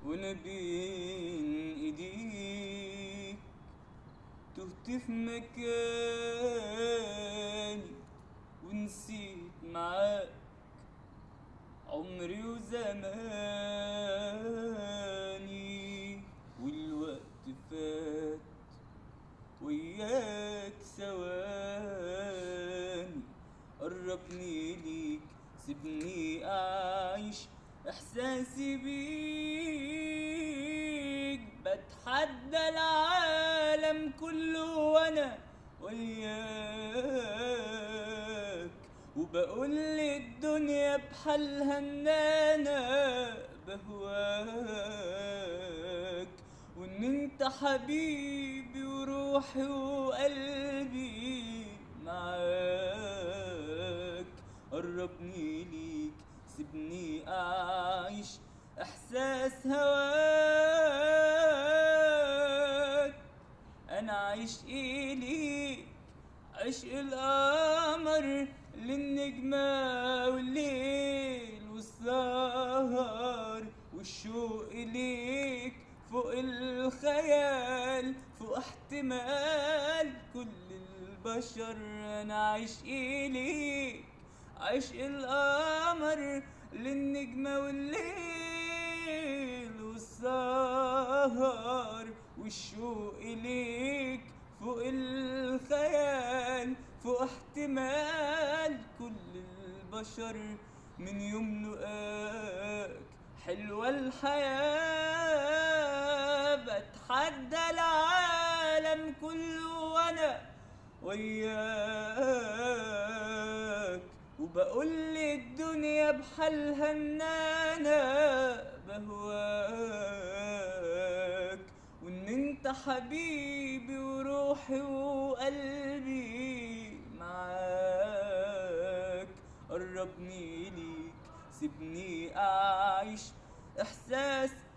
وانا بين ايديك تهت في مكاني ونسيت معاك عمري وزماني والوقت فات وياك ثواني قربني ليك سيبني أعيش إحساسي بيك بتحدى العالم كله وأنا وياك وبقول للدنيا بحالها إن أنا بهواك وإن أنت حبيبي وروحي وقلبي معاك قربني ليك سيبني أعيش إحساس هواك أنا عشقي ليك عشق القمر للنجمة والليل والسهر والشوق ليك فوق الخيال فوق احتمال كل البشر انا عشقي ليك عشق القمر للنجمة والليل والسهر والشوق ليك فوق الخيال فوق احتمال كل البشر من يوم لقاك حلوة الحياة بتحدى العالم كله وانا وياك وبقول للدنيا بحالها ان انا بهواك وان انت حبيبي وروحي وقلبي معاك قربني ليك سيبني اعيش احساس